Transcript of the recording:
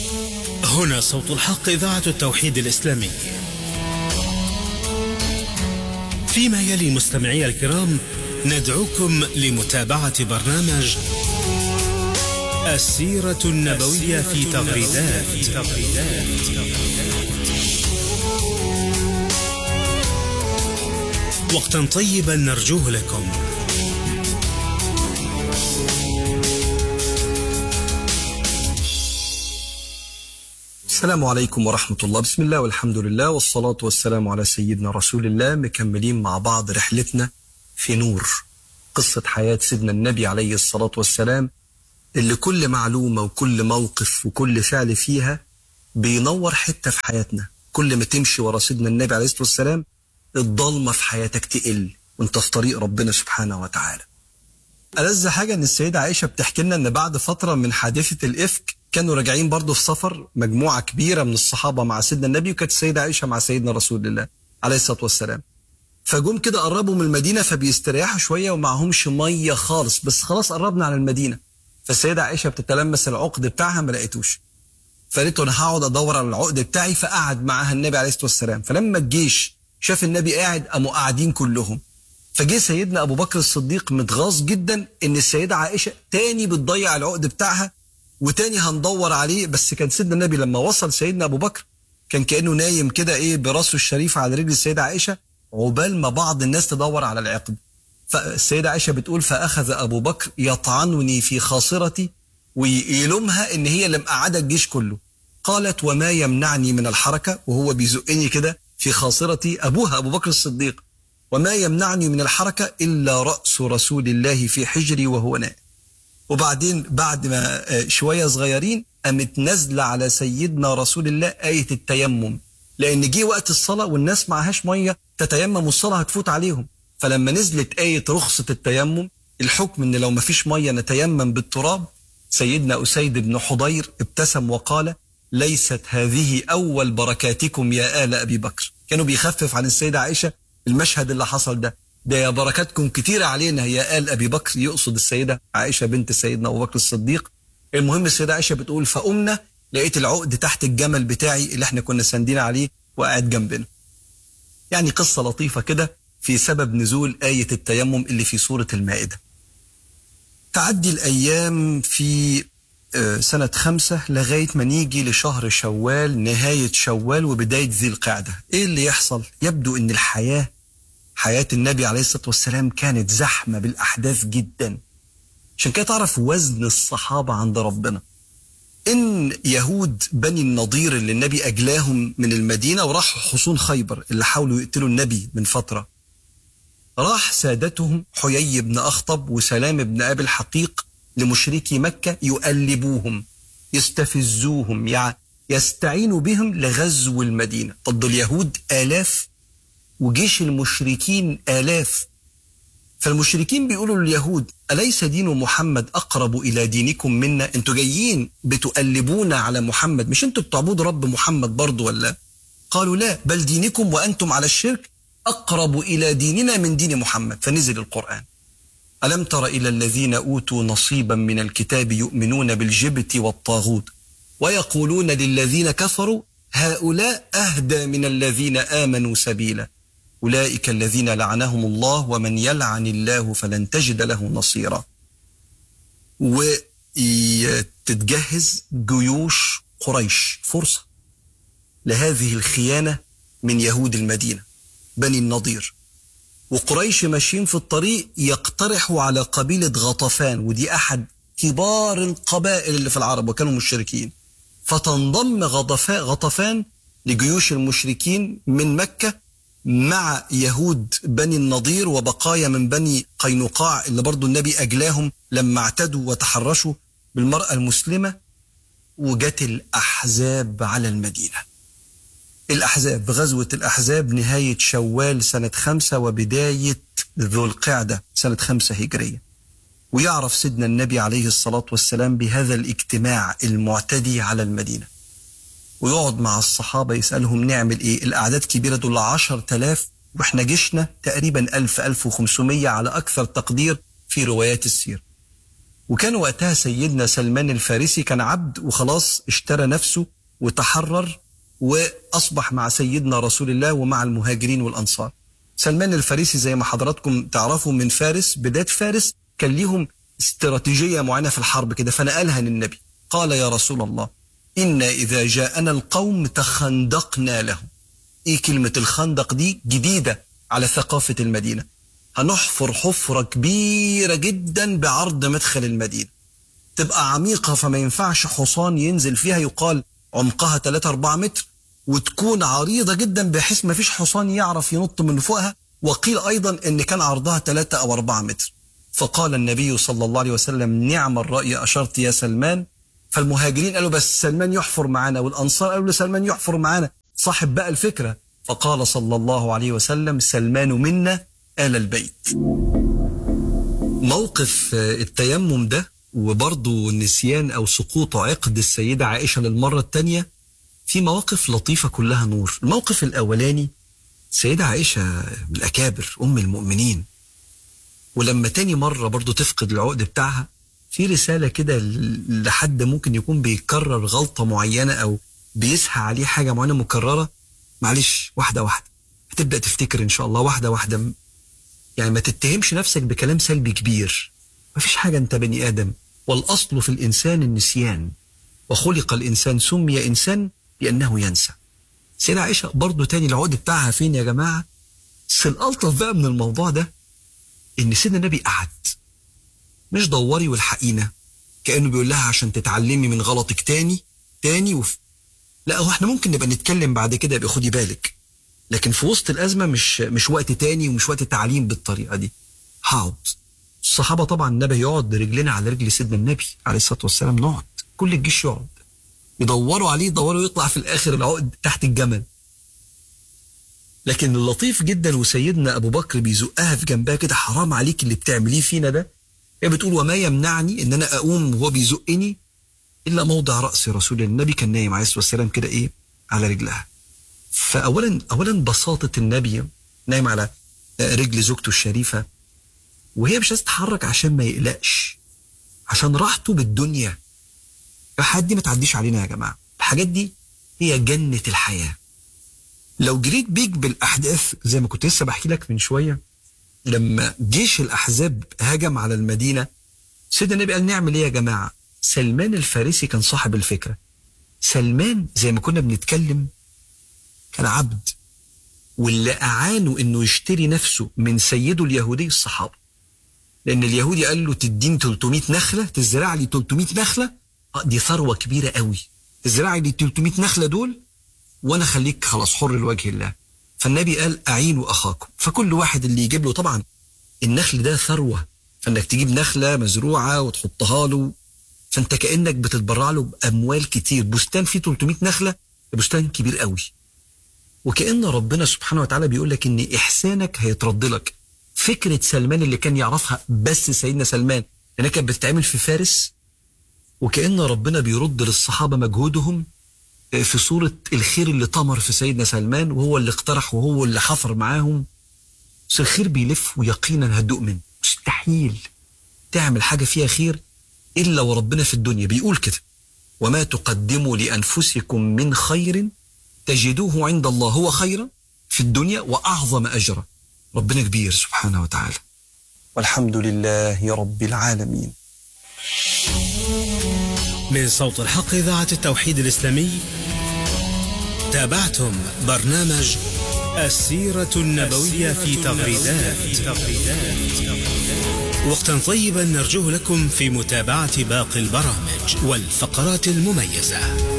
هنا صوت الحق إذاعة التوحيد الإسلامي فيما يلي مستمعي الكرام ندعوكم لمتابعة برنامج السيرة النبوية في تغريدات وقتا طيبا نرجوه لكم السلام عليكم ورحمة الله بسم الله والحمد لله والصلاة والسلام على سيدنا رسول الله مكملين مع بعض رحلتنا في نور قصة حياة سيدنا النبي عليه الصلاة والسلام اللي كل معلومة وكل موقف وكل فعل فيها بينور حتة في حياتنا كل ما تمشي ورا سيدنا النبي عليه الصلاة والسلام الضلمة في حياتك تقل وانت في طريق ربنا سبحانه وتعالى ألذ حاجة إن السيدة عائشة بتحكي لنا إن بعد فترة من حادثة الإفك كانوا راجعين برضه في سفر مجموعة كبيرة من الصحابة مع سيدنا النبي وكانت السيدة عائشة مع سيدنا رسول الله عليه الصلاة والسلام فجم كده قربوا من المدينة فبيستريحوا شوية ومعهمش مية خالص بس خلاص قربنا على المدينة فالسيدة عائشة بتتلمس العقد بتاعها ما لقيتوش فقالت له انا هقعد ادور على العقد بتاعي فقعد معاها النبي عليه الصلاه والسلام فلما الجيش شاف النبي قاعد قاموا قاعدين كلهم فجه سيدنا ابو بكر الصديق متغاظ جدا ان السيده عائشه تاني بتضيع العقد بتاعها وتاني هندور عليه بس كان سيدنا النبي لما وصل سيدنا ابو بكر كان كانه نايم كده ايه براسه الشريف على رجل السيده عائشه عقبال ما بعض الناس تدور على العقد فالسيده عائشه بتقول فاخذ ابو بكر يطعنني في خاصرتي ويلومها ان هي اللي مقعده الجيش كله قالت وما يمنعني من الحركه وهو بيزقني كده في خاصرتي ابوها ابو بكر الصديق وما يمنعني من الحركه الا راس رسول الله في حجري وهو نائم وبعدين بعد ما شويه صغيرين قامت نازله على سيدنا رسول الله ايه التيمم لان جه وقت الصلاه والناس معهاش ميه تتيمم والصلاه هتفوت عليهم فلما نزلت ايه رخصه التيمم الحكم ان لو ما فيش ميه نتيمم بالتراب سيدنا أسيد بن حضير ابتسم وقال ليست هذه أول بركاتكم يا آل أبي بكر كانوا بيخفف عن السيدة عائشة المشهد اللي حصل ده ده يا بركاتكم كتيرة علينا يا آل أبي بكر يقصد السيدة عائشة بنت سيدنا أبو بكر الصديق المهم السيدة عائشة بتقول فقمنا لقيت العقد تحت الجمل بتاعي اللي احنا كنا ساندين عليه وقاعد جنبنا يعني قصة لطيفة كده في سبب نزول آية التيمم اللي في سورة المائدة تعدي الأيام في سنة خمسة لغاية ما نيجي لشهر شوال نهاية شوال وبداية ذي القعدة إيه اللي يحصل؟ يبدو أن الحياة حياة النبي عليه الصلاة والسلام كانت زحمة بالأحداث جدا عشان كده تعرف وزن الصحابة عند ربنا إن يهود بني النضير اللي النبي أجلاهم من المدينة وراحوا حصون خيبر اللي حاولوا يقتلوا النبي من فترة راح سادتهم حيي بن أخطب وسلام بن أبي الحقيق لمشركي مكة يؤلبوهم يستفزوهم يعني يستعينوا بهم لغزو المدينة ضد اليهود آلاف وجيش المشركين آلاف فالمشركين بيقولوا لليهود أليس دين محمد أقرب إلى دينكم منا أنتوا جايين بتؤلبونا على محمد مش أنتوا بتعبدوا رب محمد برضو ولا قالوا لا بل دينكم وأنتم على الشرك أقرب إلى ديننا من دين محمد فنزل القرآن ألم تر إلى الذين أوتوا نصيبا من الكتاب يؤمنون بالجبت والطاغوت ويقولون للذين كفروا هؤلاء أهدى من الذين آمنوا سبيلا أولئك الذين لعنهم الله ومن يلعن الله فلن تجد له نصيرا وتتجهز جيوش قريش فرصة لهذه الخيانة من يهود المدينة بني النضير وقريش ماشيين في الطريق يقترحوا على قبيلة غطفان ودي أحد كبار القبائل اللي في العرب وكانوا مشركين فتنضم غطفان لجيوش المشركين من مكة مع يهود بني النضير وبقايا من بني قينقاع اللي برضو النبي أجلاهم لما اعتدوا وتحرشوا بالمرأة المسلمة وجت الأحزاب على المدينة الأحزاب غزوة الأحزاب نهاية شوال سنة خمسة وبداية ذو القعدة سنة خمسة هجرية ويعرف سيدنا النبي عليه الصلاة والسلام بهذا الاجتماع المعتدي على المدينة ويقعد مع الصحابة يسألهم نعمل ايه الأعداد كبيرة دول عشر تلاف واحنا جيشنا تقريبا ألف ألف وخمسمية على أكثر تقدير في روايات السير وكان وقتها سيدنا سلمان الفارسي كان عبد وخلاص اشترى نفسه وتحرر وأصبح مع سيدنا رسول الله ومع المهاجرين والأنصار سلمان الفارسي زي ما حضراتكم تعرفوا من فارس بداية فارس كان ليهم استراتيجية معينة في الحرب كده فنقلها للنبي قال يا رسول الله إنا إذا جاءنا القوم تخندقنا لهم إيه كلمة الخندق دي جديدة على ثقافة المدينة هنحفر حفرة كبيرة جدا بعرض مدخل المدينة تبقى عميقة فما ينفعش حصان ينزل فيها يقال عمقها 3 4 متر وتكون عريضة جدا بحيث ما فيش حصان يعرف ينط من فوقها وقيل أيضا أن كان عرضها 3 أو 4 متر فقال النبي صلى الله عليه وسلم نعم الرأي أشرت يا سلمان فالمهاجرين قالوا بس سلمان يحفر معانا والأنصار قالوا لسلمان يحفر معانا صاحب بقى الفكرة فقال صلى الله عليه وسلم سلمان منا آل البيت موقف التيمم ده وبرضه نسيان أو سقوط عقد السيدة عائشة للمرة الثانية في مواقف لطيفة كلها نور الموقف الأولاني سيدة عائشة من الأكابر أم المؤمنين ولما تاني مرة برضه تفقد العقد بتاعها في رسالة كده لحد ممكن يكون بيكرر غلطة معينة أو بيسهى عليه حاجة معينة مكررة معلش واحدة واحدة هتبدأ تفتكر إن شاء الله واحدة واحدة يعني ما تتهمش نفسك بكلام سلبي كبير ما فيش حاجة أنت بني آدم والأصل في الإنسان النسيان وخلق الإنسان سمي إنسان لأنه ينسى سيدة عائشة برضه تاني العقد بتاعها فين يا جماعة بس الألطف بقى من الموضوع ده إن سيدنا النبي قعد مش دوري والحقينا كأنه بيقول لها عشان تتعلمي من غلطك تاني تاني وف... لا هو احنا ممكن نبقى نتكلم بعد كده يبقى خدي بالك لكن في وسط الأزمة مش مش وقت تاني ومش وقت تعليم بالطريقة دي هقعد الصحابة طبعا النبي يقعد رجلنا على رجل سيدنا النبي عليه الصلاة والسلام نقعد كل الجيش يقعد يدوروا عليه يدوروا يطلع في الآخر العقد تحت الجمل لكن اللطيف جدا وسيدنا أبو بكر بيزقها في جنبها كده حرام عليك اللي بتعمليه فينا ده هي بتقول وما يمنعني ان انا اقوم وهو بيزقني الا موضع راس رسول الله النبي كان نايم عليه الصلاه والسلام كده ايه على رجلها فاولا اولا بساطه النبي نايم على رجل زوجته الشريفه وهي مش عايزه تتحرك عشان ما يقلقش عشان راحته بالدنيا الحاجات دي ما تعديش علينا يا جماعه الحاجات دي هي جنه الحياه لو جريت بيك بالاحداث زي ما كنت لسه بحكي لك من شويه لما جيش الأحزاب هجم على المدينة سيدنا النبي قال نعمل إيه يا جماعة سلمان الفارسي كان صاحب الفكرة سلمان زي ما كنا بنتكلم كان عبد واللي أعانوا إنه يشتري نفسه من سيده اليهودي الصحابة لأن اليهودي قال له تديني 300 نخلة تزرع لي 300 نخلة آه دي ثروة كبيرة قوي تزرع لي 300 نخلة دول وأنا خليك خلاص حر لوجه الله فالنبي قال أعينوا أخاكم فكل واحد اللي يجيب له طبعا النخل ده ثروة فإنك تجيب نخلة مزروعة وتحطها له فأنت كأنك بتتبرع له بأموال كتير بستان فيه 300 نخلة بستان كبير قوي وكأن ربنا سبحانه وتعالى بيقول لك إن إحسانك هيترد لك فكرة سلمان اللي كان يعرفها بس سيدنا سلمان لأنها كانت بتتعمل في فارس وكأن ربنا بيرد للصحابة مجهودهم في صورة الخير اللي طمر في سيدنا سلمان وهو اللي اقترح وهو اللي حفر معاهم بس الخير بيلف ويقينا هتدوق منه مستحيل تعمل حاجة فيها خير إلا وربنا في الدنيا بيقول كده وما تقدموا لأنفسكم من خير تجدوه عند الله هو خيرا في الدنيا وأعظم أجرا ربنا كبير سبحانه وتعالى والحمد لله رب العالمين من صوت الحق إذاعة التوحيد الإسلامي تابعتم برنامج السيرة النبوية في تغريدات وقتا طيبا نرجوه لكم في متابعة باقي البرامج والفقرات المميزة